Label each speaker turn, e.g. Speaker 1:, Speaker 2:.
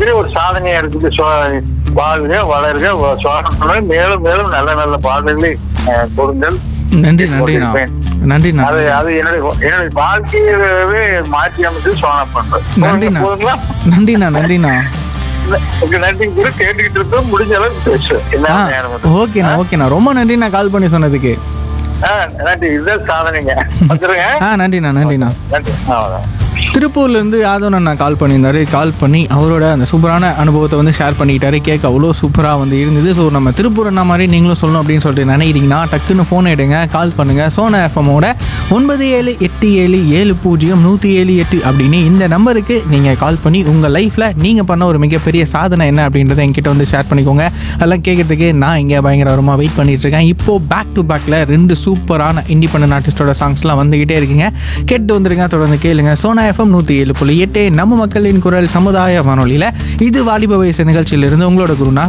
Speaker 1: மிகப்பெரிய ஒரு சாதனையா இருக்குது சோ- வாழ்க வளர்க வ- சோழன் மேலும் மேலும் நல்ல நல்ல பாடல்களை அஹ், கொடுங்கள்
Speaker 2: நன்றி நன்றிண்ணா நன்றிண்ணா
Speaker 1: அது அது என்னுடைய என்னுடைய வாழ்க்கையவே மாற்றி அமைச்சு சோழ பண்றேன்
Speaker 2: நன்றிண்ணா
Speaker 1: போதுங்களா
Speaker 2: நன்றிண்ணா நன்றிண்ணா
Speaker 1: உங்க நன்றி கூட கேட்டுக்கிட்டு இருக்கோம் முடிஞ்ச அளவுக்கு பேசுவேன்
Speaker 2: ஆ
Speaker 1: என்ன நேரம் வந்து.
Speaker 2: ஓகேண்ணா ஓகேண்ணா ரொம்ப நன்றிண்ணா கால் பண்ணி சொன்னதுக்கு
Speaker 1: ஆ, நன்றி இதுதான் சாதனைங்க வந்துருங்க
Speaker 2: ஆ நன்றிண்ணா நன்றிண்ணா
Speaker 1: நன்றி ஆ, வரேன்.
Speaker 2: திருப்பூர்லேருந்து ஆதவன் அண்ணா கால் பண்ணியிருந்தாரு கால் பண்ணி அவரோட அந்த சூப்பரான அனுபவத்தை வந்து ஷேர் பண்ணிக்கிட்டாரு கேட்க அவ்வளோ சூப்பராக வந்து இருந்தது ஸோ நம்ம திருப்பூர் அண்ணா மாதிரி நீங்களும் சொல்லணும் அப்படின்னு சொல்லிட்டு நினைக்கிறீங்கன்னா டக்குன்னு ஃபோன் எடுங்க கால் பண்ணுங்கள் சோனா எஃப்எம்மோட ஒன்பது ஏழு எட்டு ஏழு ஏழு பூஜ்ஜியம் நூற்றி ஏழு எட்டு அப்படின்னு இந்த நம்பருக்கு நீங்கள் கால் பண்ணி உங்கள் லைஃப்பில் நீங்கள் பண்ண ஒரு மிகப்பெரிய சாதனை என்ன அப்படின்றத என்கிட்ட வந்து ஷேர் பண்ணிக்கோங்க அதெல்லாம் கேட்கறதுக்கு நான் இங்கே பயங்கரமாக வெயிட் பண்ணிட்டு இருக்கேன் இப்போது பேக் டு பேக்கில் ரெண்டு சூப்பரான இண்டிபெண்டன்ட் ஆர்டிஸ்டோட சாங்ஸ்லாம் வந்துக்கிட்டே இருக்குங்க கேட்டு வந்துருங்க தொடர்ந்து கேளுங்க சோனா எஃப்எம் நூற்றி ஏழு புள்ளி எட்டு நம்ம மக்களின் குரல் சமுதாய வானொலியில் இது வாலிப வயசு நிகழ்ச்சியிலிருந்து உங்களோட குருனா